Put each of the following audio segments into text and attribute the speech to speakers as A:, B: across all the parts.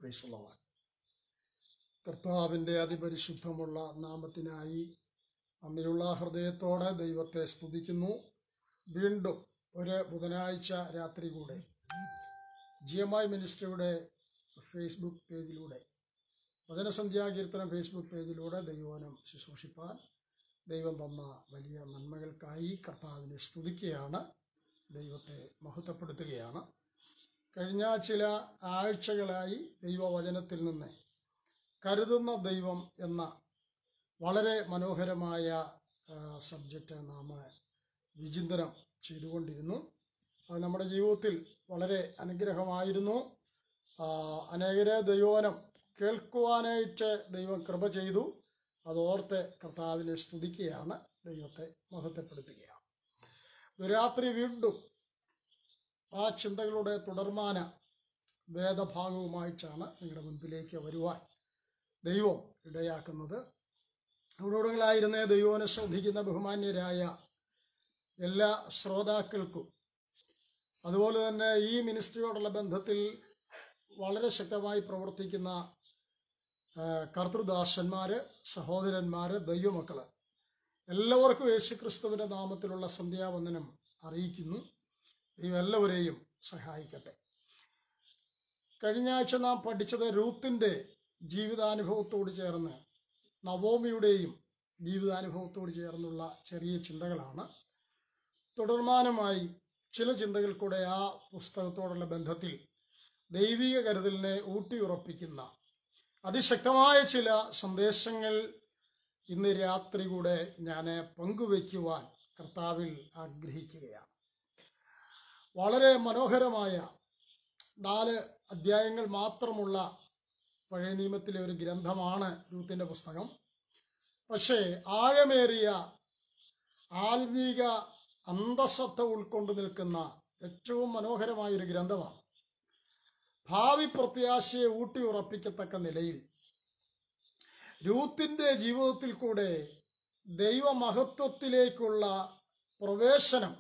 A: Praise the Lord. കർത്താവിൻ്റെ അതിപരിശുദ്ധമുള്ള നാമത്തിനായി നന്ദിയുള്ള ഹൃദയത്തോടെ ദൈവത്തെ സ്തുതിക്കുന്നു വീണ്ടും ഒരു ബുധനാഴ്ച രാത്രി കൂടെ ജി എം ഐ മിനിസ്ട്രിയുടെ ഫേസ്ബുക്ക് പേജിലൂടെ വചനസന്ധ്യാകീർത്തനം ഫേസ്ബുക്ക് പേജിലൂടെ ദൈവവനം ശുശ്രൂഷിപ്പാൻ ദൈവം തന്ന വലിയ നന്മകൾക്കായി കർത്താവിനെ സ്തുതിക്കുകയാണ് ദൈവത്തെ മഹത്വപ്പെടുത്തുകയാണ് കഴിഞ്ഞ ചില ആഴ്ചകളായി ദൈവവചനത്തിൽ നിന്ന് കരുതുന്ന ദൈവം എന്ന വളരെ മനോഹരമായ സബ്ജക്റ്റ് നാം വിചിന്തനം ചെയ്തുകൊണ്ടിരുന്നു അത് നമ്മുടെ ജീവിതത്തിൽ വളരെ അനുഗ്രഹമായിരുന്നു ആ, അനേകരെ ദൈവവനം കേൾക്കുവാനായിട്ട് ദൈവം കൃപ ചെയ്തു അതോർത്ത് കർത്താവിനെ സ്തുതിക്കുകയാണ് ദൈവത്തെ മഹത്വപ്പെടുത്തുകയാണ് ഒരു രാത്രി വീണ്ടും ആ ചിന്തകളുടെ തുടർമാന വേദഭാഗവുമായിട്ടാണ് നിങ്ങളുടെ മുൻപിലേക്ക് വരുവാൻ ദൈവം ഇടയാക്കുന്നത് അവിടോടുകളായിരുന്ന ദൈവനെ ശ്രദ്ധിക്കുന്ന ബഹുമാന്യരായ എല്ലാ ശ്രോതാക്കൾക്കും അതുപോലെ തന്നെ ഈ മിനിസ്ട്രിയോടുള്ള ബന്ധത്തിൽ വളരെ ശക്തമായി പ്രവർത്തിക്കുന്ന ആ, കർത്തൃദാസന്മാർ സഹോദരന്മാർ ദൈവമക്കൾ എല്ലാവർക്കും യേശുക്രിസ്തുവിൻ്റെ നാമത്തിലുള്ള സന്ധ്യാവന്ദനം അറിയിക്കുന്നു ദൈവം എല്ലാവരെയും സഹായിക്കട്ടെ കഴിഞ്ഞ ആഴ്ച നാം പഠിച്ചത് രൂത്തിൻ്റെ ജീവിതാനുഭവത്തോട് ചേർന്ന് നവോമിയുടെയും ജീവിതാനുഭവത്തോട് ചേർന്നുള്ള ചെറിയ ചിന്തകളാണ് തുടർമാനമായി ചില ചിന്തകൾ കൂടെ ആ പുസ്തകത്തോടുള്ള ബന്ധത്തിൽ ദൈവിക കരുതലിനെ ഊട്ടിയുറപ്പിക്കുന്ന അതിശക്തമായ ചില സന്ദേശങ്ങൾ ഇന്ന് രാത്രി കൂടെ ഞാൻ പങ്കുവയ്ക്കുവാൻ കർത്താവിൽ ആഗ്രഹിക്കുകയാണ് വളരെ മനോഹരമായ നാല് അധ്യായങ്ങൾ മാത്രമുള്ള പഴയ നിയമത്തിലെ ഒരു ഗ്രന്ഥമാണ് രൂത്തിൻ്റെ പുസ്തകം പക്ഷേ ആഴമേറിയ ആത്മീക അന്തസത്ത ഉൾക്കൊണ്ട് നിൽക്കുന്ന ഏറ്റവും മനോഹരമായ ഒരു ഗ്രന്ഥമാണ് ഭാവി പ്രത്യാശയെ ഊട്ടി ഉറപ്പിക്കത്തക്ക നിലയിൽ രൂത്തിൻ്റെ ജീവിതത്തിൽ കൂടെ ദൈവമഹത്വത്തിലേക്കുള്ള പ്രവേശനം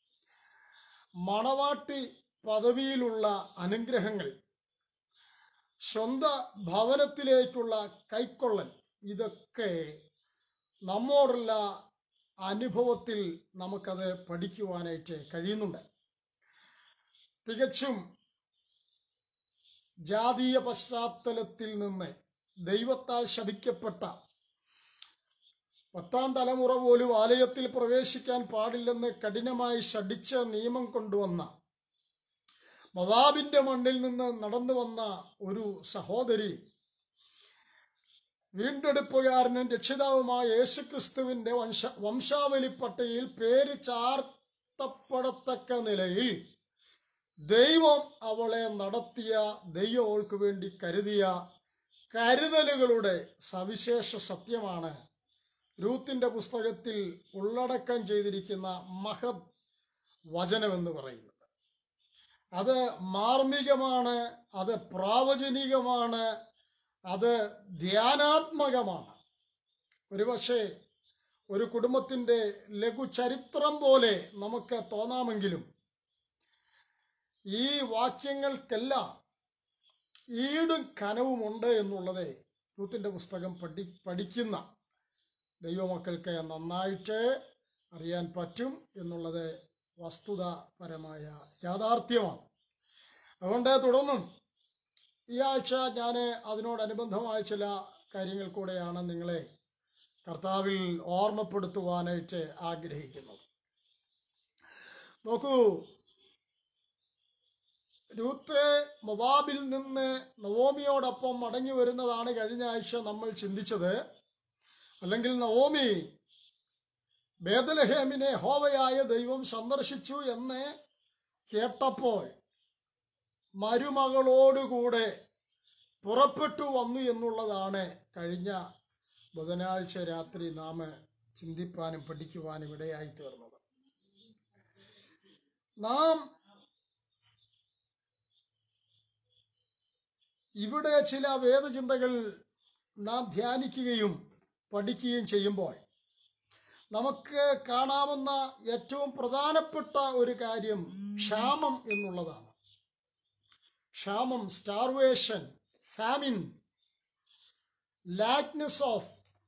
A: മണവാട്ടി പദവിയിലുള്ള അനുഗ്രഹങ്ങൾ സ്വന്ത ഭവനത്തിലേക്കുള്ള കൈക്കൊള്ളൽ ഇതൊക്കെ നമ്മോടുള്ള അനുഭവത്തിൽ നമുക്കത് പഠിക്കുവാനായിട്ട് കഴിയുന്നുണ്ട് തികച്ചും ജാതീയ പശ്ചാത്തലത്തിൽ നിന്ന് ദൈവത്താൽ ശപിക്കപ്പെട്ട പത്താം തലമുറ പോലും ആലയത്തിൽ പ്രവേശിക്കാൻ പാടില്ലെന്ന് കഠിനമായി ശടിച്ച നിയമം കൊണ്ടുവന്ന മവാബിന്റെ മണ്ണിൽ നിന്ന് നടന്നു വന്ന ഒരു സഹോദരി വീണ്ടെടുപ്പുകാരനും രക്ഷിതാവുമായ യേശുക്രിസ്തുവിന്റെ വംശ വംശാവലി പട്ടികയിൽ പേര് ചാർത്തപ്പെടത്തക്ക നിലയിൽ ദൈവം അവളെ നടത്തിയ ദൈവം അവൾക്ക് വേണ്ടി കരുതിയ കരുതലുകളുടെ സവിശേഷ സത്യമാണ് രൂത്തിന്റെ പുസ്തകത്തിൽ ഉള്ളടക്കം ചെയ്തിരിക്കുന്ന മഹത് വചനമെന്ന് പറയുന്നത് അത് മാർമികമാണ് അത് പ്രാവചനികമാണ് അത് ധ്യാനാത്മകമാണ് ഒരുപക്ഷെ ഒരു കുടുംബത്തിൻ്റെ ലഘുചരിത്രം പോലെ നമുക്ക് തോന്നാമെങ്കിലും ഈ വാക്യങ്ങൾക്കെല്ലാം ഈടും കനവുമുണ്ട് എന്നുള്ളത് രൂത്തിൻ്റെ പുസ്തകം പഠി പഠിക്കുന്ന ദൈവമക്കൾക്ക് നന്നായിട്ട് അറിയാൻ പറ്റും എന്നുള്ളത് വസ്തുതാപരമായ യാഥാർത്ഥ്യമാണ് അതുകൊണ്ട് തുടർന്നും ഈ ആഴ്ച ഞാൻ അതിനോടനുബന്ധമായ ചില കാര്യങ്ങൾ കൂടെയാണ് നിങ്ങളെ കർത്താവിൽ ഓർമ്മപ്പെടുത്തുവാനായിട്ട് ആഗ്രഹിക്കുന്നത് നോക്കൂ രൂത്ത് മൊബാബിൽ നിന്ന് നവോമിയോടൊപ്പം മടങ്ങി വരുന്നതാണ് കഴിഞ്ഞ ആഴ്ച നമ്മൾ ചിന്തിച്ചത് അല്ലെങ്കിൽ നവോമി ബേദലഹേമിനെ ഹോവയായ ദൈവം സന്ദർശിച്ചു എന്ന് കേട്ടപ്പോൾ മരുമകളോടുകൂടെ പുറപ്പെട്ടു വന്നു എന്നുള്ളതാണ് കഴിഞ്ഞ ബുധനാഴ്ച രാത്രി നാം ചിന്തിപ്പാനും പഠിക്കുവാനും ഇടയായി തീർന്നത് നാം ഇവിടെ ചില വേദചിന്തകൾ നാം ധ്യാനിക്കുകയും പഠിക്കുകയും ചെയ്യുമ്പോൾ നമുക്ക് കാണാവുന്ന ഏറ്റവും പ്രധാനപ്പെട്ട ഒരു കാര്യം ക്ഷാമം എന്നുള്ളതാണ് ക്ഷാമം സ്റ്റാർവേഷൻ ഫാമിൻ ലാക്നെസ് ഓഫ്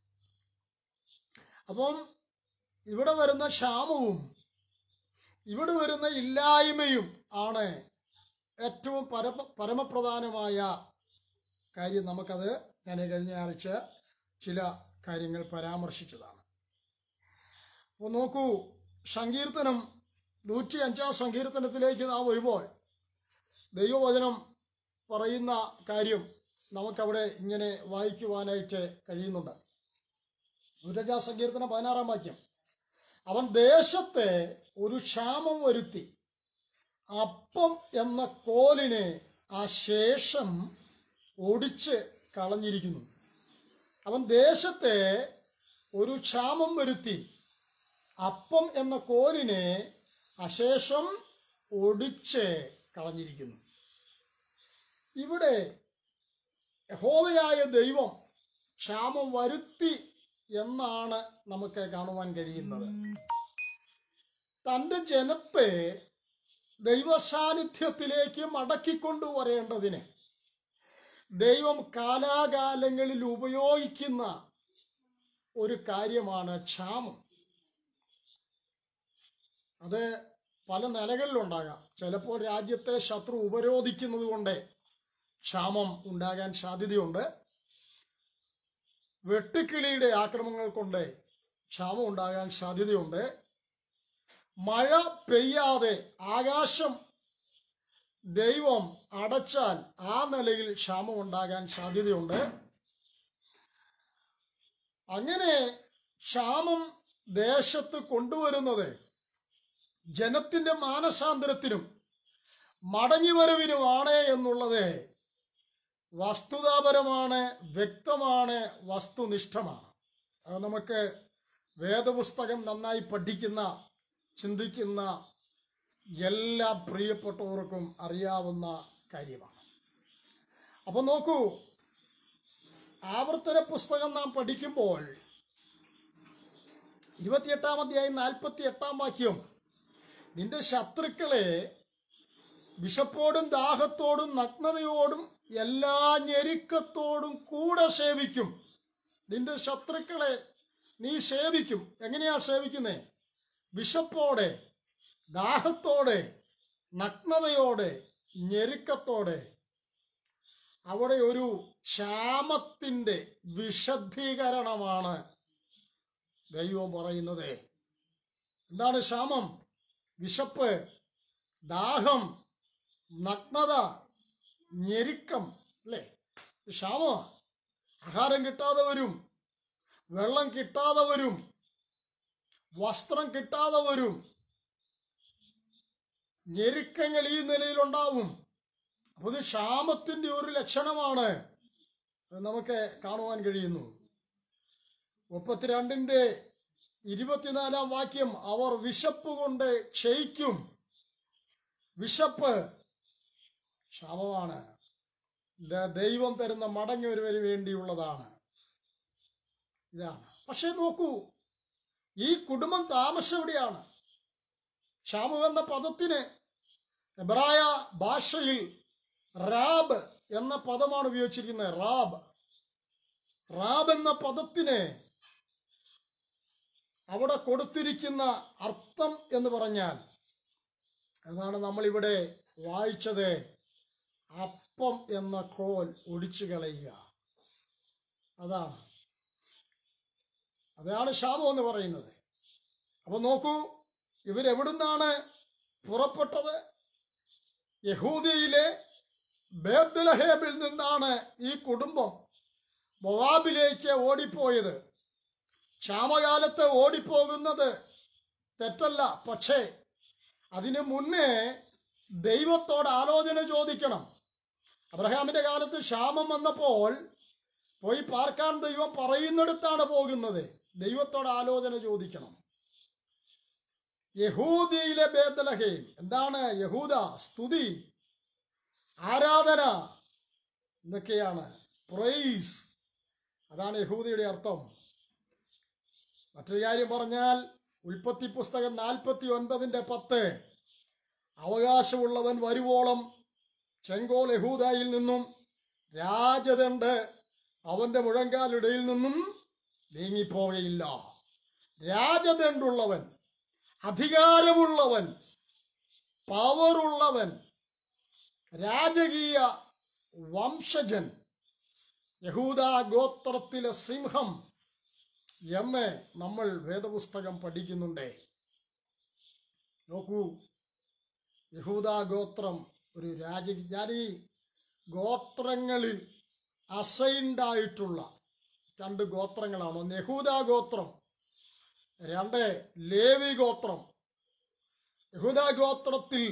A: അപ്പം ഇവിടെ വരുന്ന ക്ഷാമവും ഇവിടെ വരുന്ന ഇല്ലായ്മയും ആണ് ഏറ്റവും പരമ പരമപ്രധാനമായ കാര്യം നമുക്കത് ഞാൻ കഴിഞ്ഞ ആഴ്ച ചില കാര്യങ്ങൾ പരാമർശിച്ചതാണ് അപ്പോൾ നോക്കൂ സങ്കീർത്തനം നൂറ്റി അഞ്ചാം സങ്കീർത്തനത്തിലേക്ക് നാം വരുമ്പോൾ ദൈവവചനം പറയുന്ന കാര്യം നമുക്കവിടെ ഇങ്ങനെ വായിക്കുവാനായിട്ട് കഴിയുന്നുണ്ട് നൂറ്റഞ്ചാം സങ്കീർത്തനം പതിനാറാം വാക്യം അവൻ ദേശത്തെ ഒരു ക്ഷാമം വരുത്തി അപ്പം എന്ന കോലിനെ ആ ശേഷം ഒടിച്ച് കളഞ്ഞിരിക്കുന്നു അവൻ ദേശത്തെ ഒരു ക്ഷാമം വരുത്തി അപ്പം എന്ന കോലിനെ അശേഷം ഒടിച്ച് കളഞ്ഞിരിക്കുന്നു ഇവിടെ യഹോവയായ ദൈവം ക്ഷാമം വരുത്തി എന്നാണ് നമുക്ക് കാണുവാൻ കഴിയുന്നത് തൻ്റെ ജനത്തെ ദൈവസാന്നിധ്യത്തിലേക്ക് മടക്കിക്കൊണ്ടുവരേണ്ടതിന് ദൈവം കാലാകാലങ്ങളിൽ ഉപയോഗിക്കുന്ന ഒരു കാര്യമാണ് ക്ഷാമം അത് പല നിലകളിലുണ്ടാകാം ചിലപ്പോൾ രാജ്യത്തെ ശത്രു ഉപരോധിക്കുന്നത് കൊണ്ട് ക്ഷാമം ഉണ്ടാകാൻ സാധ്യതയുണ്ട് വെട്ടുക്കിളിയുടെ ആക്രമണങ്ങൾ കൊണ്ട് ക്ഷാമം ഉണ്ടാകാൻ സാധ്യതയുണ്ട് മഴ പെയ്യാതെ ആകാശം ദൈവം അടച്ചാൽ ആ നിലയിൽ ക്ഷാമം ഉണ്ടാകാൻ സാധ്യതയുണ്ട് അങ്ങനെ ക്ഷാമം ദേശത്ത് കൊണ്ടുവരുന്നത് ജനത്തിന്റെ മാനസാന്തരത്തിനും മടങ്ങിവരവിനുമാണ് എന്നുള്ളത് വസ്തുതാപരമാണ് വ്യക്തമാണ് വസ്തുനിഷ്ഠമാണ് അത് നമുക്ക് വേദപുസ്തകം നന്നായി പഠിക്കുന്ന ചിന്തിക്കുന്ന എല്ലാ പ്രിയപ്പെട്ടവർക്കും അറിയാവുന്ന കാര്യമാണ് അപ്പൊ നോക്കൂ ആവർത്തന പുസ്തകം നാം പഠിക്കുമ്പോൾ ഇരുപത്തിയെട്ടാം അധ്യായം നാൽപ്പത്തി എട്ടാം വാക്യം നിന്റെ ശത്രുക്കളെ വിശപ്പോടും ദാഹത്തോടും നഗ്നതയോടും എല്ലാ ഞെരുക്കത്തോടും കൂടെ സേവിക്കും നിന്റെ ശത്രുക്കളെ നീ സേവിക്കും എങ്ങനെയാ സേവിക്കുന്നേ വിശപ്പോടെ ദാഹത്തോടെ നഗ്നതയോടെ ഞെരുക്കത്തോടെ അവിടെ ഒരു ക്ഷാമത്തിൻ്റെ വിശദീകരണമാണ് ദൈവം പറയുന്നത് എന്താണ് ക്ഷാമം വിശപ്പ് ദാഹം നഗ്നത ഞെരുക്കം അല്ലേ ക്ഷാമ ആഹാരം കിട്ടാതെ വരും വെള്ളം കിട്ടാതെ വരും വസ്ത്രം കിട്ടാതെ വരും ഞെരുക്കങ്ങൾ ഈ നിലയിലുണ്ടാവും അപ്പോൾ ഇത് ക്ഷാമത്തിൻ്റെ ഒരു ലക്ഷണമാണ് അത് നമുക്ക് കാണുവാൻ കഴിയുന്നു മുപ്പത്തിരണ്ടിൻ്റെ ഇരുപത്തിനാലാം വാക്യം അവർ വിശപ്പ് കൊണ്ട് ക്ഷയിക്കും വിശപ്പ് ക്ഷാമമാണ് ഇത് ദൈവം തരുന്ന മടങ്ങി ഒരുവന് വേണ്ടിയുള്ളതാണ് ഇതാണ് പക്ഷേ നോക്കൂ ഈ കുടുംബം താമസം എവിടെയാണ് ക്ഷാമം എന്ന പദത്തിന് എബ്രായ ഭാഷയിൽ റാബ് എന്ന പദമാണ് ഉപയോഗിച്ചിരിക്കുന്നത് റാബ് റാബ് എന്ന പദത്തിന് അവിടെ കൊടുത്തിരിക്കുന്ന അർത്ഥം എന്ന് പറഞ്ഞാൽ അതാണ് നമ്മളിവിടെ വായിച്ചത് അപ്പം എന്ന കോൽ ഒടിച്ചു കളയുക അതാണ് അതാണ് ശാപം എന്ന് പറയുന്നത് അപ്പൊ നോക്കൂ ഇവരെവിടുന്നാണ് പുറപ്പെട്ടത് യഹൂദിയിലെ ബേദ്ലഹേമിൽ നിന്നാണ് ഈ കുടുംബം മൊവാബിലേക്ക് ഓടിപ്പോയത് ക്ഷാമകാലത്ത് ഓടിപ്പോകുന്നത് തെറ്റല്ല പക്ഷേ അതിനു മുന്നേ ദൈവത്തോട് ആലോചന ചോദിക്കണം അബ്രഹാമിന്റെ കാലത്ത് ക്ഷാമം വന്നപ്പോൾ പോയി പാർക്കാൻ ദൈവം പറയുന്നിടത്താണ് പോകുന്നത് ദൈവത്തോട് ആലോചന ചോദിക്കണം യഹൂദിയിലെ ബേദലഹേം എന്താണ് യഹൂദ സ്തുതി ആരാധന എന്നൊക്കെയാണ് പ്രൈസ് അതാണ് യഹൂദിയുടെ അർത്ഥം മറ്റൊരു കാര്യം പറഞ്ഞാൽ ഉൽപ്പത്തി പുസ്തകം നാൽപ്പത്തി ഒൻപതിൻ്റെ പത്ത് അവകാശമുള്ളവൻ വരുവോളം ചെങ്കോൽ യഹൂദയിൽ നിന്നും രാജദണ്ഡ് അവന്റെ മുഴങ്കാലിടയിൽ നിന്നും നീങ്ങിപ്പോകയില്ല രാജദണ്ഡുള്ളവൻ അധികാരമുള്ളവൻ പവറുള്ളവൻ രാജകീയ വംശജൻ യഹൂദ ഗോത്രത്തിലെ സിംഹം എന്ന് നമ്മൾ വേദപുസ്തകം പഠിക്കുന്നുണ്ടേ നോക്കൂ യഹൂദ ഗോത്രം ഒരു രാജ ഞാൻ ഈ ഗോത്രങ്ങളിൽ അസൈൻഡ് ആയിട്ടുള്ള രണ്ട് ഗോത്രങ്ങളാണ് ഒന്ന് യഹൂദ ഗോത്രം രണ്ട് ലേവി ഗോത്രം യഹൂദ ഗോത്രത്തിൽ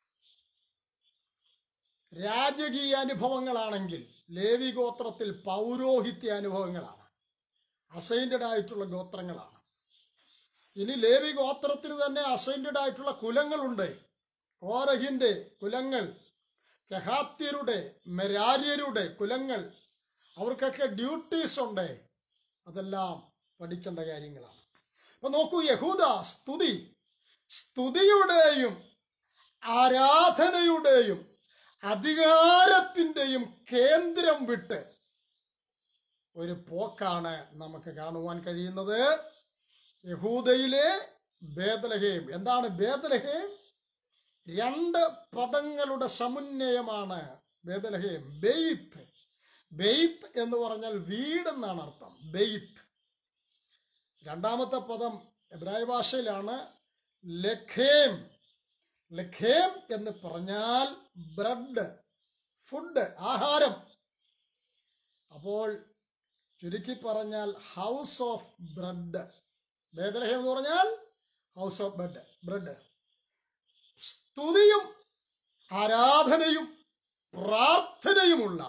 A: രാജകീയ അനുഭവങ്ങളാണെങ്കിൽ ലേവി ഗോത്രത്തിൽ പൗരോഹിത്യ അനുഭവങ്ങളാണ് അസൈൻഡ് ആയിട്ടുള്ള ഗോത്രങ്ങളാണ് ഇനി ലേവി ഗോത്രത്തിന് തന്നെ അസൈൻഡ് ആയിട്ടുള്ള കുലങ്ങളുണ്ട് കോരഹിന്റെ കുലങ്ങൾ കഹാത്യരുടെ മെരാര്യരുടെ കുലങ്ങൾ അവർക്കൊക്കെ ഡ്യൂട്ടീസ് ഉണ്ട് അതെല്ലാം പഠിക്കേണ്ട കാര്യങ്ങളാണ് അപ്പൊ നോക്കൂ യഹൂദ സ്തുതി സ്തുതിയുടെയും ആരാധനയുടെയും അധികാരത്തിന്റെയും കേന്ദ്രം വിട്ട് ഒരു പോക്കാണ് നമുക്ക് കാണുവാൻ കഴിയുന്നത് യഹൂദയിലെ ബേദലഹേം എന്താണ് ബേദലഹേം രണ്ട് പദങ്ങളുടെ സമന്വയമാണ് ബേദലഹേം ബെയ്ത്ത് ബെയ്ത്ത് എന്ന് പറഞ്ഞാൽ വീട് എന്നാണ് അർത്ഥം ബെയ്ത്ത് രണ്ടാമത്തെ പദം എബ്രായ ഭാഷയിലാണ് ലഖേം ലഖേം എന്ന് പറഞ്ഞാൽ ബ്രെഡ് ഫുഡ് ആഹാരം അപ്പോൾ ചുരുക്കി പറഞ്ഞാൽ ഹൗസ് ഓഫ് ബ്രെഡ് ബേദലഹേം എന്ന് പറഞ്ഞാൽ ഹൗസ് ഓഫ് ബ്രെഡ് ബ്രെഡ് സ്തുതിയും ആരാധനയും പ്രാർത്ഥനയുമുള്ള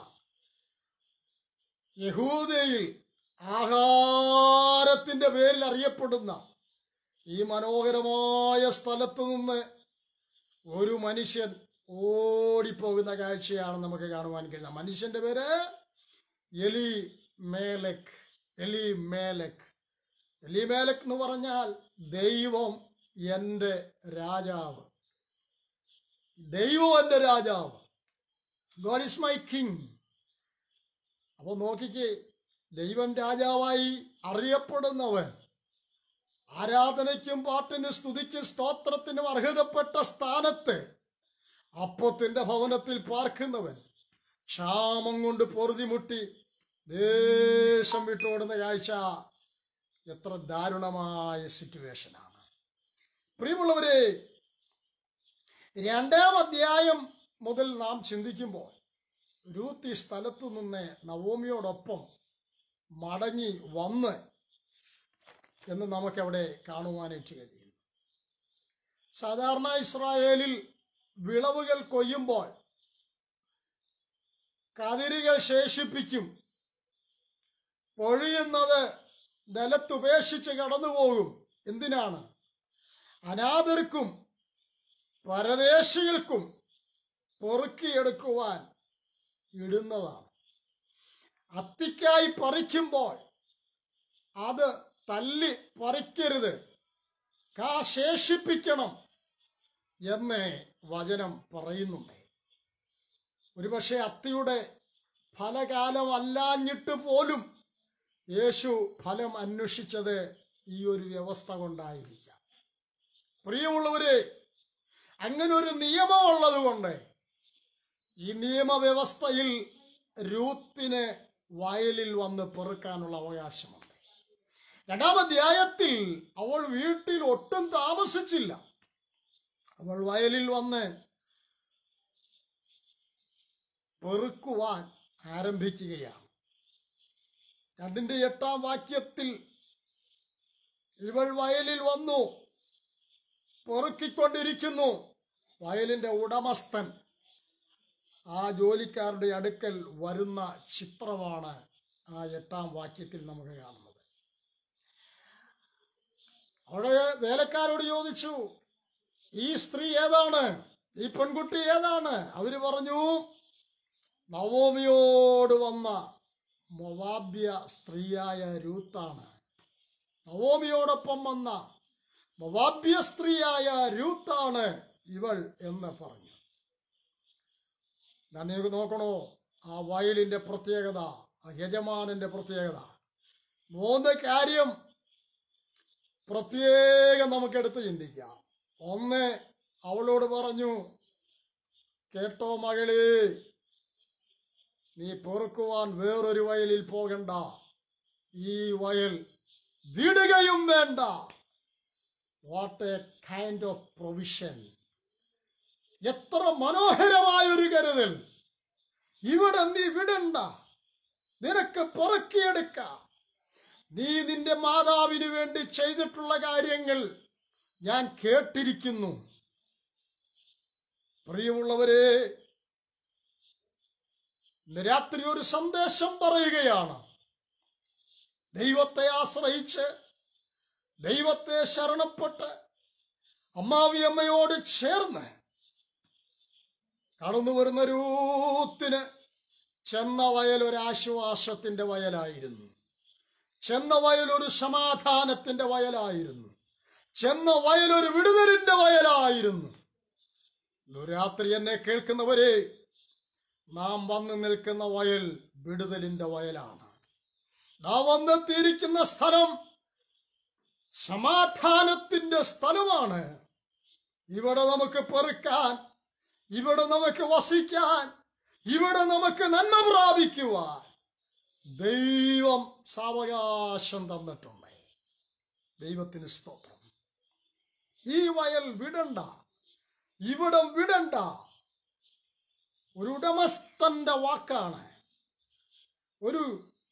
A: യഹൂദയിൽ ആഹാരത്തിന്റെ പേരിൽ അറിയപ്പെടുന്ന ഈ മനോഹരമായ സ്ഥലത്ത് നിന്ന് ഒരു മനുഷ്യൻ ഓടിപ്പോകുന്ന കാഴ്ചയാണ് നമുക്ക് കാണുവാൻ കഴിയുന്നത് മനുഷ്യന്റെ പേര് എലി മേലക് എലി മേലക് എലി മേലക് എന്ന് പറഞ്ഞാൽ ദൈവം എൻ്റെ രാജാവ് ദൈവം എൻ്റെ രാജാവ് ഗോഡ് ഇസ് മൈ കിങ് അപ്പോൾ നോക്കിക്കേ ദൈവം രാജാവായി അറിയപ്പെടുന്നവൻ ആരാധനയ്ക്കും പാട്ടിനും സ്തുതിക്കും സ്തോത്രത്തിനും അർഹതപ്പെട്ട സ്ഥാനത്ത് അപ്പത്തിന്റെ ഭവനത്തിൽ പാർക്കുന്നവൻ ക്ഷാമം കൊണ്ട് പൊറുതിമുട്ടി ദേശം വിട്ടോടുന്ന കാഴ്ച എത്ര ദാരുണമായ സിറ്റുവേഷനാണ് പ്രിയമുള്ളവരെ രണ്ടാം അധ്യായം മുതൽ നാം ചിന്തിക്കുമ്പോൾ രൂത്ത് ഈ സ്ഥലത്തു നിന്ന് നവോമിയോടൊപ്പം മടങ്ങി വന്ന് എന്ന് നമുക്കവിടെ കാണുവാനായിട്ട് കഴിയും സാധാരണ ഇസ്രായേലിൽ വിളവുകൾ കൊയ്യുമ്പോൾ കതിരുകൾ ശേഷിപ്പിക്കും പൊഴിയുന്നത് നിലത്തുപേക്ഷിച്ച് കടന്നുപോകും എന്തിനാണ് അനാഥർക്കും പരദേശികൾക്കും പൊറുക്കിയെടുക്കുവാൻ ഇടുന്നതാണ് അത്തിക്കായി പറിക്കുമ്പോൾ അത് തല്ലി പറിക്കരുത് കാ ശേഷിപ്പിക്കണം എന്ന് വചനം പറയുന്നുണ്ട് ഒരുപക്ഷെ അത്തിയുടെ ഫലകാലം അല്ലാഞ്ഞിട്ട് പോലും യേശു ഫലം അന്വേഷിച്ചത് ഈ ഒരു വ്യവസ്ഥ കൊണ്ടായിരിക്കാം പ്രിയമുള്ളവരെ അങ്ങനെ ഒരു നിയമം ഉള്ളത് കൊണ്ട് ഈ നിയമവ്യവസ്ഥയിൽ രൂത്തിന് വയലിൽ വന്ന് പെറുക്കാനുള്ള അവകാശമുണ്ട് രണ്ടാം അധ്യായത്തിൽ അവൾ വീട്ടിൽ ഒട്ടും താമസിച്ചില്ല അവൾ വയലിൽ വന്ന് പെറുക്കുവാൻ ആരംഭിക്കുകയാണ് രണ്ടിന്റെ എട്ടാം വാക്യത്തിൽ ഇവൾ വയലിൽ വന്നു പെറുക്കിക്കൊണ്ടിരിക്കുന്നു വയലിന്റെ ഉടമസ്ഥൻ ആ ജോലിക്കാരുടെ അടുക്കൽ വരുന്ന ചിത്രമാണ് ആ എട്ടാം വാക്യത്തിൽ നമുക്ക് കാണുന്നത് അവിടെ വേലക്കാരോട് ചോദിച്ചു ഈ സ്ത്രീ ഏതാണ് ഈ പെൺകുട്ടി ഏതാണ് അവര് പറഞ്ഞു നവോമിയോട് വന്ന മൊവാബ്യ സ്ത്രീയായ രൂത്താണ് നവോമിയോടൊപ്പം വന്ന മൊവാബ്യ സ്ത്രീയായ രൂത്താണ് ഇവൾ എന്ന് പറഞ്ഞു ഞാൻ നിങ്ങൾക്ക് നോക്കണോ ആ വയലിൻ്റെ പ്രത്യേകത ആ യജമാനൻ്റെ പ്രത്യേകത മൂന്ന് കാര്യം പ്രത്യേകം നമുക്കെടുത്ത് ചിന്തിക്കാം ഒന്ന് അവളോട് പറഞ്ഞു കേട്ടോ മകളെ നീ പൊറുക്കുവാൻ വേറൊരു വയലിൽ പോകണ്ട ഈ വയൽ വിടുകയും വേണ്ട what a kind of provision എത്ര മനോഹരമായ ഒരു കരുതൽ ഇവിടെ നീ വിടണ്ട നിനക്ക് പുറക്കിയെടുക്കാം നീ നിന്റെ മാതാവിന് വേണ്ടി ചെയ്തിട്ടുള്ള കാര്യങ്ങൾ ഞാൻ കേട്ടിരിക്കുന്നു പ്രിയമുള്ളവരെ ഇന്ന് രാത്രി ഒരു സന്ദേശം പറയുകയാണ് ദൈവത്തെ ആശ്രയിച്ച് ദൈവത്തെ ശരണപ്പെട്ട് അമ്മാവിയമ്മയോട് ചേർന്ന് കടന്നു വരുന്ന രൂത്തിന് ചെന്ന വയൽ ഒരു ആശ്വാസത്തിന്റെ വയലായിരുന്നു ചെന്ന വയൽ ഒരു സമാധാനത്തിന്റെ വയലായിരുന്നു ചെന്ന വയൽ ഒരു വിടുതലിന്റെ വയലായിരുന്നു ഇന്ന് രാത്രി എന്നെ കേൾക്കുന്നവരെ നാം വന്നു നിൽക്കുന്ന വയൽ വിടുതലിന്റെ വയലാണ് നാം വന്നെത്തിയിരിക്കുന്ന സ്ഥലം സമാധാനത്തിന്റെ സ്ഥലമാണ് ഇവിടെ നമുക്ക് പെറുക്കാൻ ഇവിടെ നമുക്ക് വസിക്കാൻ ഇവിടെ നമുക്ക് നന്മ പ്രാപിക്കുവാൻ ദൈവം സാവകാശം തന്നിട്ടുണ്ട് ദൈവത്തിന് സ്തോത്രം ഈ വയൽ വിടണ്ട ഇവിടം വിടണ്ട ഒരു ഉടമസ്ഥന്റെ വാക്കാണ് ഒരു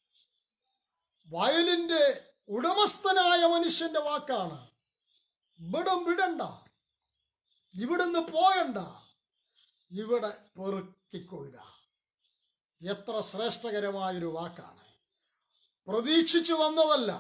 A: വയലിന്റെ ഉടമസ്ഥനായ മനുഷ്യന്റെ വാക്കാണ് ഇവിടം വിടണ്ട ഇവിടുന്ന് പോകണ്ട ഇവിടെ പെറുക്കിക്കൊള്ളുക എത്ര ശ്രേഷ്ഠകരമായൊരു വാക്കാണ് പ്രതീക്ഷിച്ചു വന്നതല്ല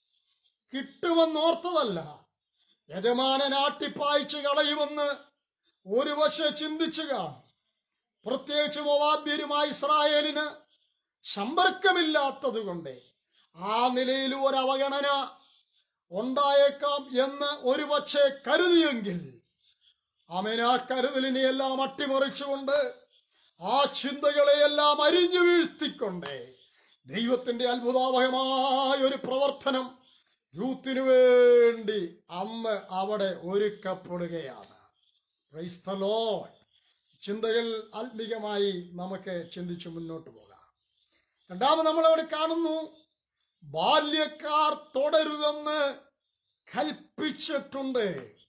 A: കിട്ടുമെന്നോർത്തതല്ല യജമാനൻ ആട്ടിപ്പായിച്ച് കളയുമെന്ന് ഒരു പക്ഷെ ചിന്തിച്ചു കാണും പ്രത്യേകിച്ച് മൊവാബ്യരുമായി ഇസ്രായേലിന് സമ്പർക്കമില്ലാത്തത് കൊണ്ട് ആ നിലയിൽ ഒരു അവഗണന ഉണ്ടായേക്കാം എന്ന് ഒരു പക്ഷേ കരുതിയെങ്കിൽ അവൻ ആ കരുതലിനെ എല്ലാം അട്ടിമറിച്ചുകൊണ്ട് ആ ചിന്തകളെയെല്ലാം അരിഞ്ഞു വീഴ്ത്തിക്കൊണ്ട് ദൈവത്തിന്റെ അത്ഭുതാവഹമായ ഒരു പ്രവർത്തനം യൂത്തിനു വേണ്ടി അന്ന് അവിടെ ഒരുക്കപ്പെടുകയാണ് Praise the Lord. ചിന്തകൾ ആത്മീകമായി നമുക്ക് ചിന്തിച്ചു മുന്നോട്ട് പോകാം രണ്ടാമത് നമ്മൾ അവിടെ കാണുന്നു ബാല്യക്കാർ തുടരുതെന്ന് കൽപ്പിച്ചിട്ടുണ്ട്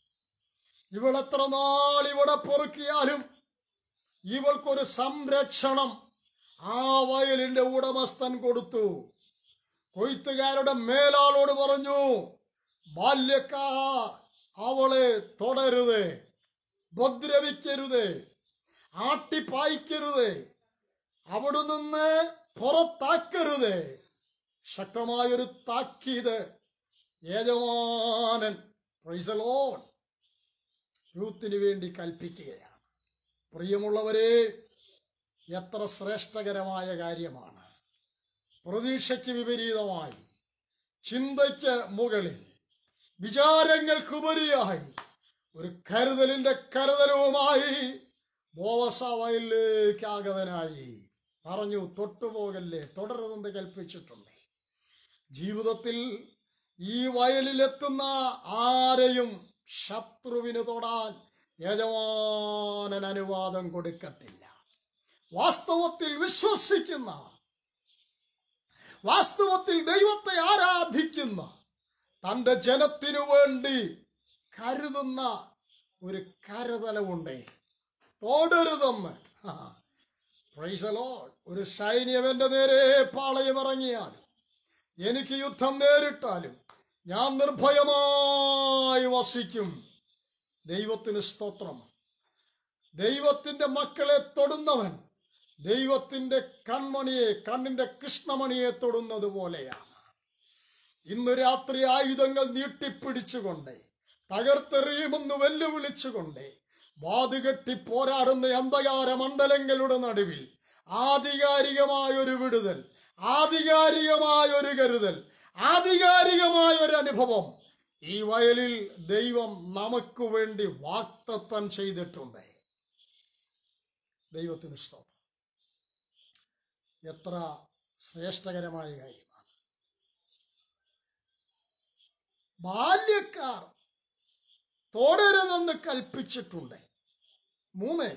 A: ഇവളെത്ര നാൾ ഇവിടെ പൊറുക്കിയാലും ഇവൾക്കൊരു സംരക്ഷണം ആ വയലിന്റെ ഉടമസ്ഥൻ കൊടുത്തു കൊയ്ത്തുകാരുടെ മേലാളോട് പറഞ്ഞു ബാല്യക്കാർ അവളെ തുടരുത് ഉപദ്രവിക്കരുത് ആട്ടിപ്പായിക്കരുത് അവിടെ നിന്ന് പുറത്താക്കരുത് ശക്തമായൊരു താക്കീത് യജമാനൻ പ്രൈസലോൺ യൂത്തിന് വേണ്ടി കൽപ്പിക്കുകയാണ് പ്രിയമുള്ളവരെ എത്ര ശ്രേഷ്ഠകരമായ കാര്യമാണ് പ്രതീക്ഷയ്ക്ക് വിപരീതമായി ചിന്തയ്ക്ക് മുകളിൽ വിചാരങ്ങൾക്കുപരിയായി ഒരു കരുതലിന്റെ കരുതലവുമായി ബോവസവയിലേക്ക് ആഗതനായി പറഞ്ഞു തൊട്ടുപോകല്ലേ തുടരുതെന്ന് കൽപ്പിച്ചിട്ടുണ്ട് ജീവിതത്തിൽ ഈ വയലിലെത്തുന്ന ആരെയും ശത്രുവിന് തൊടാൻ യജമാനൻ അനുവാദം കൊടുക്കത്തില്ല വാസ്തവത്തിൽ വിശ്വസിക്കുന്ന വാസ്തവത്തിൽ ദൈവത്തെ ആരാധിക്കുന്ന തന്റെ ജനത്തിനു വേണ്ടി കരുതുന്ന ഒരു കരുതലമുണ്ട് തോടരുതെന്ന് Praise the Lord. ഒരു സൈന്യം എന്റെ നേരെ പാളയം ഇറങ്ങിയാലും എനിക്ക് യുദ്ധം നേരിട്ടാലും ഞാൻ നിർഭയമായി വസിക്കും ദൈവത്തിന് സ്തോത്രം ദൈവത്തിന്റെ മക്കളെ തൊടുന്നവൻ ദൈവത്തിന്റെ കൺമണിയെ കണ്ണിന്റെ കൃഷ്ണമണിയെ തൊടുന്നത് പോലെയാണ് ഇന്ന് രാത്രി ആയുധങ്ങൾ നീട്ടിപ്പിടിച്ചുകൊണ്ട് തകർത്തെറിയുമെന്ന് വെല്ലുവിളിച്ചുകൊണ്ട് വാതുകെട്ടി പോരാടുന്ന അന്ധകാര മണ്ഡലങ്ങളുടെ നടുവിൽ ആധികാരികമായ ഒരു വിടുതൽ ആധികാരികമായ ഒരു കരുതൽ ആധികാരികമായ ഒരു അനുഭവം ഈ വയലിൽ ദൈവം നമുക്ക് വേണ്ടി വാക്തത്വം ചെയ്തിട്ടുണ്ട് ദൈവത്തിന് സ്തോത്രം എത്ര ശ്രേഷ്ഠകരമായ കാര്യമാണ് ബാല്യക്കാർ തോടരുതെന്ന് കൽപ്പിച്ചിട്ടുണ്ട് മൂന്ന്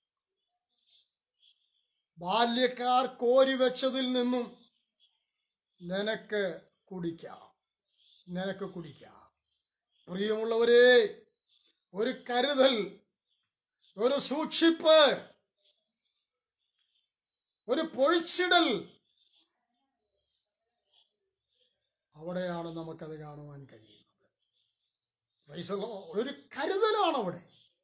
A: ബാല്യക്കാർ കോരി വെച്ചതിൽ നിന്നും നിനക്ക് കുടിക്കാം നിനക്ക് കുടിക്കാം പ്രിയമുള്ളവരെ ഒരു കരുതൽ ഒരു സൂക്ഷിപ്പ് ഒരു പൊഴിച്ചിടൽ അവിടെയാണ് നമുക്കത് കാണുവാൻ കഴിയുന്നത് Praise the Lord. ഒരു കരുതലാണ് അവിടെ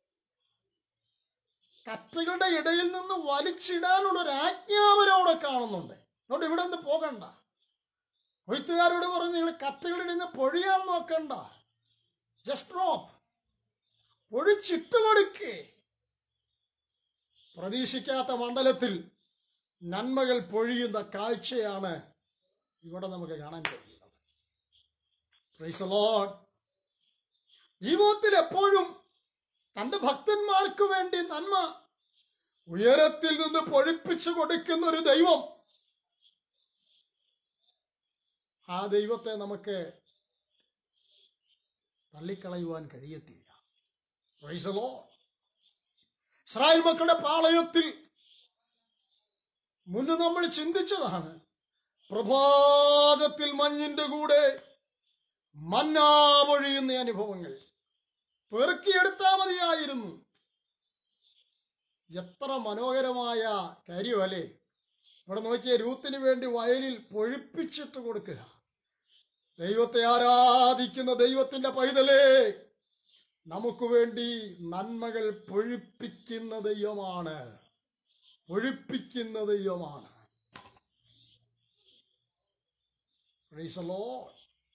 A: കറ്റകളുടെ ഇടയിൽ നിന്ന് വലിച്ചിടാനുള്ള ഒരു ആജ്ഞാപനം കാണുന്നുണ്ട് അതുകൊണ്ട് ഇവിടെ നിന്ന് പോകണ്ട കൊയ്ത്തുകാരോട് പറഞ്ഞു നിങ്ങൾ കറ്റകളുടെ നിന്ന് പൊഴിയാൻ നോക്കണ്ട ജസ്റ്റ് ഡ്രോപ്പ് പൊഴിച്ചിട്ട് കൊടുക്കേ പ്രതീക്ഷിക്കാത്ത മണ്ഡലത്തിൽ നന്മകൾ പൊഴിയുന്ന കാഴ്ചയാണ് ഇവിടെ നമുക്ക് കാണാൻ കഴിയുന്നത് Praise the Lord. ജീവിതത്തിൽ എപ്പോഴും തന്റെ ഭക്തന്മാർക്ക് വേണ്ടി നന്മ ഉയരത്തിൽ നിന്ന് പൊഴിപ്പിച്ചു കൊടുക്കുന്ന ഒരു ദൈവം ആ ദൈവത്തെ നമുക്ക് തള്ളിക്കളയുവാൻ കഴിയത്തില്ല Praise the Lord. ഇസ്രായേൽ മക്കളുടെ പാളയത്തിൽ മുന്ന് നമ്മൾ ചിന്തിച്ചതാണ് പ്രഭാതത്തിൽ മഞ്ഞിന്റെ കൂടെ മന്നാ പൊഴിയുന്ന അനുഭവങ്ങൾ പെറുക്കിയെടുത്താ മതിയായിരുന്നു എത്ര മനോഹരമായ കാര്യമല്ലേ ഇവിടെ നോക്കിയ രൂത്തിന് വേണ്ടി വയലിൽ പൊഴിപ്പിച്ചിട്ട് കൊടുക്കുക ദൈവത്തെ ആരാധിക്കുന്ന ദൈവത്തിന്റെ പൈതലേ നമുക്ക് വേണ്ടി നന്മകൾ പൊഴിപ്പിക്കുന്ന ദൈവമാണ് പൊഴിപ്പിക്കുന്ന ദൈവമാണ് Praise the Lord.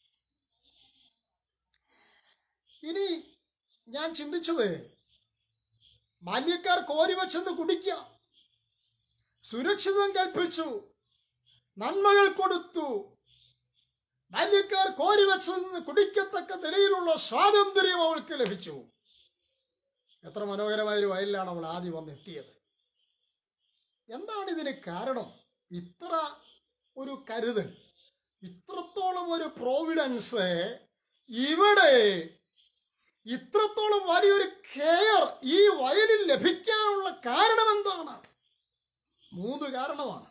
A: ഇനി ഞാൻ ചിന്തിച്ചത് ബാല്യക്കാർ കോരി വച്ചെന്ന് കുടിക്കുക സുരക്ഷിതം കൽപ്പിച്ചു നന്മകൾ കൊടുത്തു ബാല്യക്കാർ കോരി വെച്ചെന്ന് കുടിക്കത്തക്ക നിലയിലുള്ള സ്വാതന്ത്ര്യം അവൾക്ക് ലഭിച്ചു എത്ര മനോഹരമായ ഒരു വയലിലാണ് അവൾ ആദ്യം വന്നെത്തിയത് എന്താണ് ഇതിന് കാരണം ഇത്ര ഒരു കരുതൽ ഇത്രത്തോളം ഒരു പ്രോവിഡൻസ് ഇവിടെ ഇത്രത്തോളം വലിയൊരു കെയർ ഈ വയലിൽ ലഭിക്കാനുള്ള കാരണം എന്താണ് മൂന്ന് കാരണമാണ്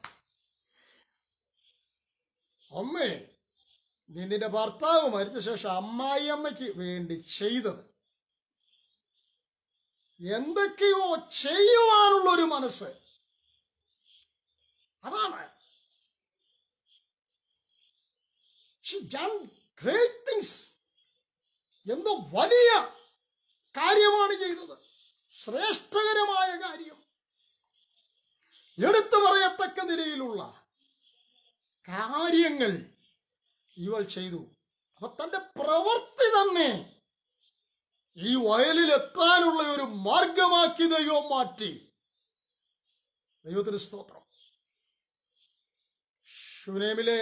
A: ഒന്ന് നീ നിന്റെ ഭർത്താവ് മരിച്ച ശേഷം അമ്മായിയമ്മയ്ക്ക് വേണ്ടി ചെയ്തത് എന്തൊക്കെയോ ചെയ്യുവാനുള്ള ഒരു മനസ്സ് അതാണ് She done great things. എന്തോ വലിയ കാര്യമാണ് ചെയ്തത് ശ്രേഷ്ഠകരമായ കാര്യം എടുത്തു പറയത്തക്ക നിലയിലുള്ള കാര്യങ്ങൾ ഇവൾ ചെയ്തു അപ്പൊ തന്റെ പ്രവൃത്തി തന്നെ ഈ വയലിൽ എത്താനുള്ള ഒരു മാർഗമാക്കി ദൈവം മാറ്റി ദൈവത്തിന് സ്തോത്രം ശുനേമിലെ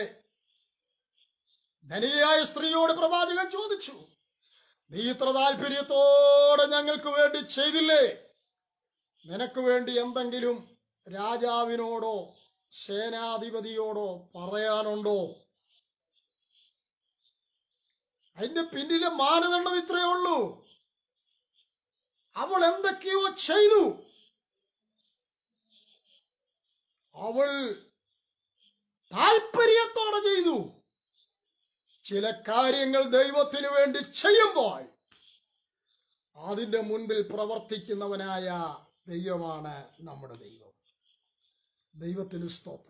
A: ധനികയായ സ്ത്രീയോട് പ്രവാചകൻ ചോദിച്ചു നീ ഇത്ര താല്പര്യത്തോടെ ഞങ്ങൾക്ക് വേണ്ടി ചെയ്തില്ലേ നിനക്ക് വേണ്ടി എന്തെങ്കിലും രാജാവിനോടോ സേനാധിപതിയോടോ പറയാനുണ്ടോ അതിന്റെ പിന്നിലെ മാനദണ്ഡം ഇത്രയേ ഉള്ളൂ അവൾ എന്തൊക്കെയോ ചെയ്തു അവൾ താല്പര്യത്തോടെ ചെയ്തു ചില കാര്യങ്ങൾ ദൈവത്തിന് വേണ്ടി ചെയ്യുമ്പോൾ അതിന്റെ മുൻപിൽ പ്രവർത്തിക്കുന്നവനായ ദൈവമാണ് നമ്മുടെ ദൈവം ദൈവത്തിന് സ്തോത്രം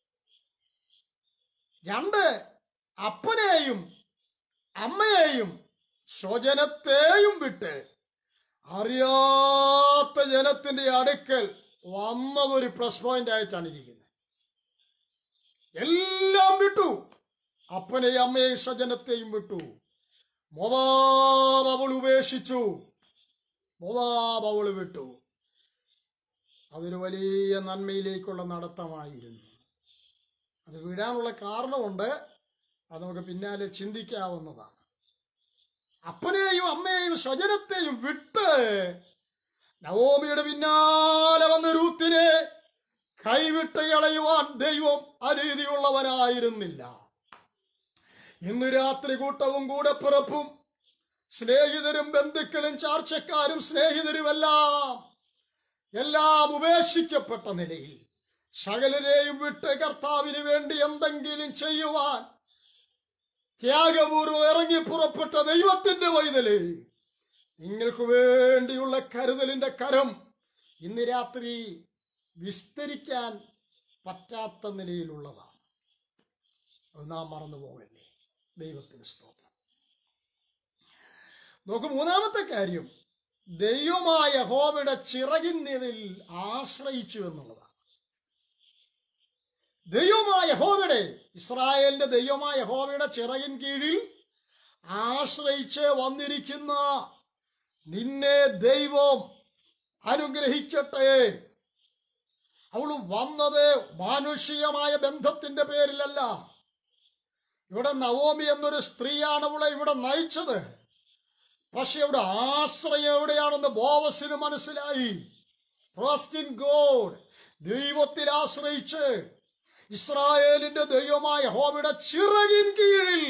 A: രണ്ട് അപ്പനെയും അമ്മയെയും സ്വജനത്തെയും വിട്ട് അറിയാത്ത ജനത്തിന്റെ അടുക്കൽ വന്നതൊരു പ്ലസ് പോയിന്റ് ആയിട്ടാണ് ഇരിക്കുന്നത് എല്ലാം വിട്ടു അപ്പനെയും അമ്മയെയും സ്വജനത്തെയും വിട്ടു മൊവാബ് അവൾ ഉപേക്ഷിച്ചു മൊവാബ് അവൾ വിട്ടു അതൊരു വലിയ നന്മയിലേക്കുള്ള നടത്തമായിരുന്നു അത് വിടാനുള്ള കാരണമുണ്ട് അത് നമുക്ക് പിന്നാലെ ചിന്തിക്കാവുന്നതാണ് അപ്പനെയും അമ്മയെയും സ്വജനത്തെയും വിട്ട് നവോമിയുടെ പിന്നാലെ വന്ന് രൂത്തിനെ കൈവിട്ട് കളയുവാൻ ദൈവം അനീതിയുള്ളവനായിരുന്നില്ല ഇന്ന് രാത്രി കൂട്ടവും കൂടെ പിറപ്പും സ്നേഹിതരും ബന്ധുക്കളും ചാർച്ചക്കാരും സ്നേഹിതരുമെല്ലാം എല്ലാം ഉപേക്ഷിക്കപ്പെട്ട നിലയിൽ സകലരെയും വിട്ട് കർത്താവിന് വേണ്ടി എന്തെങ്കിലും ചെയ്യുവാൻ ത്യാഗപൂർവ്വം ഇറങ്ങി പുറപ്പെട്ട ദൈവത്തിന്റെ വൈതല് നിങ്ങൾക്ക് വേണ്ടിയുള്ള കരുതലിന്റെ കരം ഇന്ന് രാത്രി വിസ്തരിക്കാൻ പറ്റാത്ത നിലയിലുള്ളതാണ് അത് നാം മറന്നു പോകല്ലേ ദൈവത്തിന് സ്തോത്രം നോക്കൂ മൂന്നാമത്തെ കാര്യം ദൈവമായ ഹോമയുടെ ചിറകിൻ നിഴലിൽ ആശ്രയിച്ചു എന്നുള്ളതാണ് ദൈവമായ ഹോമയുടെ ഇസ്രായേലിന്റെ ദൈവമായ ഹോമയുടെ ചിറകിൻ കീഴിൽ ആശ്രയിച്ച് വന്നിരിക്കുന്ന നിന്നെ ദൈവം അനുഗ്രഹിക്കട്ടെ അവൾ വന്നത് മാനുഷികമായ ബന്ധത്തിന്റെ പേരിലല്ല ഇവിടെ നവോമി എന്നൊരു സ്ത്രീയാണ് അവളെ ഇവിടെ നയിച്ചത് പക്ഷെ അവിടെ ആശ്രയം എവിടെയാണെന്ന് ബോവസിന് മനസ്സിലായി ട്രസ്റ്റ് ഇൻ ഗോഡ് ദൈവത്തിൽ ആശ്രയിച്ച് ഇസ്രായേലിന്റെ ദൈവമായ ഹോമിയുടെ ചിറകിൻ കീഴിൽ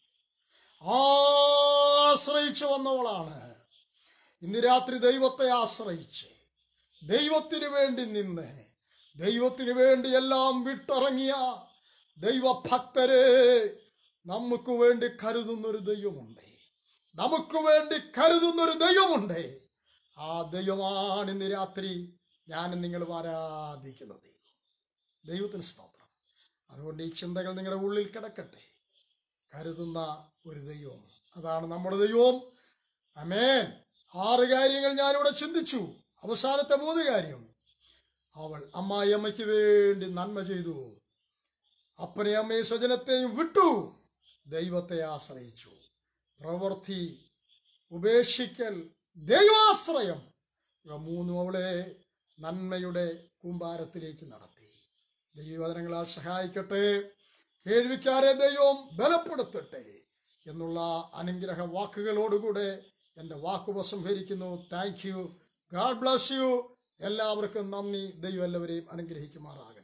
A: ആശ്രയിച്ചു വന്നവളാണ് ഇന്ന് രാത്രി ദൈവത്തെ ആശ്രയിച്ച് ദൈവത്തിന് വേണ്ടി നിന്ന് ദൈവത്തിന് വേണ്ടി എല്ലാം വിട്ടിറങ്ങിയ ദൈവഭക്തരെ നമുക്ക് വേണ്ടി കരുതുന്നൊരു ദൈവമുണ്ട് നമുക്ക് വേണ്ടി കരുതുന്നൊരു ദൈവമുണ്ട് ആ ദൈവമാണ് ഇന്ന് രാത്രി ഞാൻ നിങ്ങൾ ആരാധിക്കുന്ന ദൈവം ദൈവത്തിന് സ്തോത്രം അതുകൊണ്ട് ഈ ചിന്തകൾ നിങ്ങളുടെ ഉള്ളിൽ കിടക്കട്ടെ കരുതുന്ന ഒരു ദൈവം അതാണ് നമ്മുടെ ദൈവം അമേൻ ആറ് കാര്യങ്ങൾ ഞാനിവിടെ ചിന്തിച്ചു അവസാനത്തെ മൂന്ന് കാര്യം അവൾ അമ്മായിയമ്മയ്ക്ക് വേണ്ടി നന്മ ചെയ്തു അപ്പനെ അമ്മയെ സ്വജനത്തെയും വിട്ടു ദൈവത്തെ ആശ്രയിച്ചു പ്രവൃത്തി ഉപേക്ഷിക്കൽ ദൈവാശ്രയം ഇവ മൂന്നും അവളെ നന്മയുടെ കൂമ്പാരത്തിലേക്ക് നടത്തി ദൈവവചനങ്ങളാൽ സഹായിക്കട്ടെ കേൾവിക്കാരെ ദൈവം ബലപ്പെടുത്തട്ടെ എന്നുള്ള അനുഗ്രഹ വാക്കുകളോടുകൂടെ എൻ്റെ വാക്ക് ഉപസംഹരിക്കുന്നു thank you God bless you എല്ലാവർക്കും നന്ദി ദൈവം എല്ലാവരെയും അനുഗ്രഹിക്കുമാറാകട്ടെ